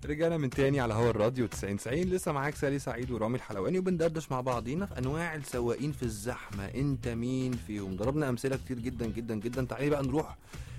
رجعنا من تاني على هوا الراديو 90 90 لسه معاك سالي سعيد ورامي الحلواني وبندردش مع بعضينا في انواع السواقين في الزحمه انت مين فيهم ضربنا امثله كتير جدا جدا جدا تعالي بقى نروح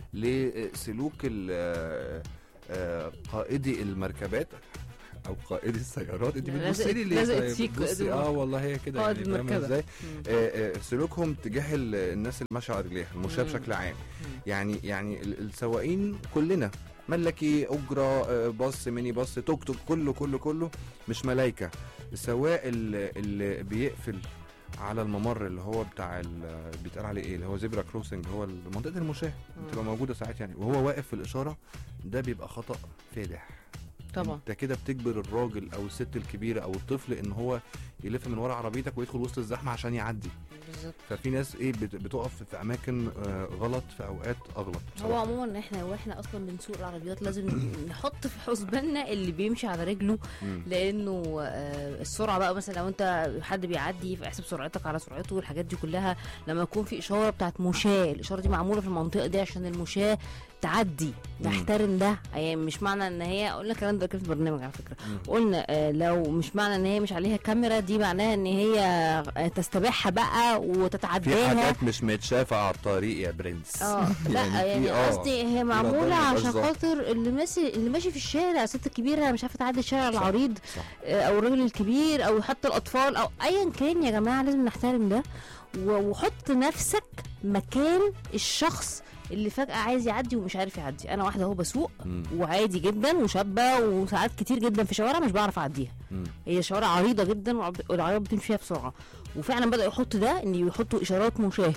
لسلوك ال- آه، آه، قائدي المركبات او قائدي السيارات انت لا، بتبصي لي لزقت- ليه لزقت طيب؟ فيك بتبصي قائد اه والله هي كده قائد يعني فاهمة المركبة. ازاي مم. آه، آه، سلوكهم تجاه ال- الناس اللي ماشيه على رجليها المشاة مم. بشكل عام مم. يعني يعني ال- السواقين كلنا ملكي اجره آه، باص ميني باص توك توك كله كله كله مش ملايكه السواق اللي, اللي بيقفل على الممر اللي هو بتاع ال- بيتقال عليه ايه اللي هو زيبرا كروسنج هو منطقه المشاه مم. بتبقى موجوده ساعات يعني وهو واقف في الاشاره ده بيبقى خطا فادح طبعا انت كده بتجبر الراجل او الست الكبيره او الطفل ان هو يلف من ورا عربيتك ويدخل وسط الزحمه عشان يعدي بالظبط ففي ناس ايه بت- بتقف في اماكن آه، غلط في اوقات اغلط هو بصراحة. عموما احنا واحنا اصلا بنسوق العربيات لازم نحط في حسباننا اللي بيمشي على رجله مم. لانه آه، السرعه بقى مثلا لو انت حد بيعدي فاحسب سرعتك على سرعته والحاجات دي كلها لما يكون في اشاره بتاعت مشاه الاشاره دي معموله في المنطقه دي عشان المشاه تعدي نحترم ده يعني مش معنى ان هي قلنا الكلام ده كده في البرنامج على فكره مم. قلنا آه، لو مش معنى ان هي مش عليها كاميرا دي معناها ان هي آه، تستبيحها بقى في وتتعداها حاجات مش متشافه على الطريق يا برنس اه لا في- يعني آه، قصدي هي ربنا معموله يبقاش عشان ظاهر. خاطر اللي ماشي اللي ماشي في الشارع الست الكبيره مش عارفه تعدي الشارع صح. العريض صح آه، او الراجل الكبير او حتى الاطفال او ايا كان يا جماعه لازم نحترم ده و- وحط نفسك مكان الشخص اللي فجاه عايز يعدي ومش عارف يعدي انا واحده اهو بسوق مم. وعادي جدا وشابه وساعات كتير جدا في شوارع مش بعرف اعديها مم. هي شوارع عريضه جدا وعب- والعربيات بتمشي فيها بسرعه وفعلا بدأوا يحطوا ده ان يحطوا اشارات مشاه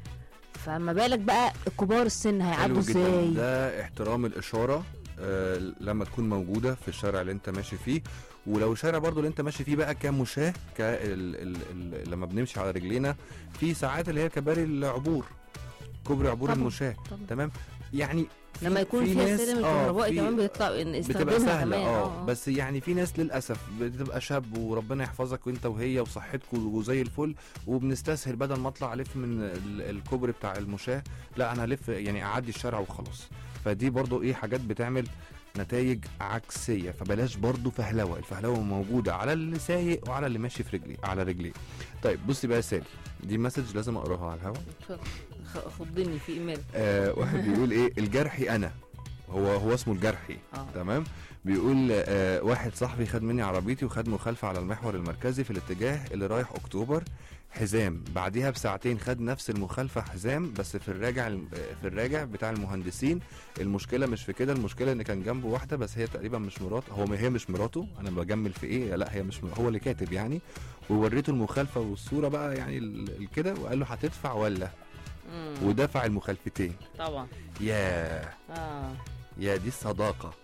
فما بالك بقى الكبار السن هيعدوا حلو جدا ازاي ده احترام الاشاره آه لما تكون موجوده في الشارع اللي انت ماشي فيه ولو الشارع برضو اللي انت ماشي فيه بقى كمشاه ك ال ال ال لما بنمشي على رجلينا في ساعات اللي هي كباري العبور كوبري عبور طبعاً. المشاه طبعاً. تمام يعني في- لما يكون في فيها ناس- السلم آه، الكهربائي في- كمان بيطلع ان بتبقى استخدامها سهله كمان اه بس يعني في ناس للاسف بتبقى شاب وربنا يحفظك وانت وهي وصحتكم وزي الفل وبنستسهل بدل ما اطلع الف من ال- الكوبري بتاع المشاه لا انا الف يعني اعدي الشارع وخلاص فدي برضو ايه حاجات بتعمل نتائج عكسيه فبلاش برضو فهلوه الفهلوه موجوده على اللي سايق وعلى اللي ماشي في رجليه على رجليه طيب بصي بقى يا سالي دي مسج لازم اقراها على الهوا خ- خضني في ايميل آه واحد بيقول ايه الجرحي انا هو هو اسمه الجرحي اه تمام بيقول آه واحد صاحبي خد مني عربيتي وخد مخالفه على المحور المركزي في الاتجاه اللي رايح اكتوبر حزام بعديها بساعتين خد نفس المخالفه حزام بس في الراجع في الراجع بتاع المهندسين المشكله مش في كده المشكله ان كان جنبه واحده بس هي تقريبا مش مراته هو هي مش مراته انا بجمل في ايه لا هي مش م- هو اللي كاتب يعني ووريته المخالفه والصوره بقى يعني ال- الكده وقال له هتدفع ولا مم. ودفع المخالفتين طبعا ياه اه يا دي الصداقه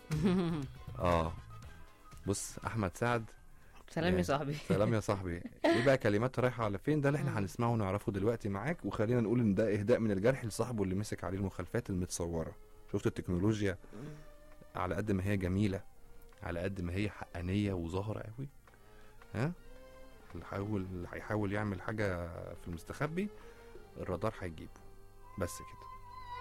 اه بص احمد سعد سلام يا يا صاحبي سلام يا صاحبي ايه بقى كلمات رايحه على فين ده اللي احنا مم. هنسمعه ونعرفه دلوقتي معاك وخلينا نقول ان ده اهداء من الجرح لصاحبه اللي مسك عليه المخالفات المتصوره شفت التكنولوجيا على قد ما هي جميله على قد ما هي حقانيه وظاهره قوي ها اللي هيحاول اللي هيحاول يعمل حاجه في المستخبي الرادار هيجيبه بس كده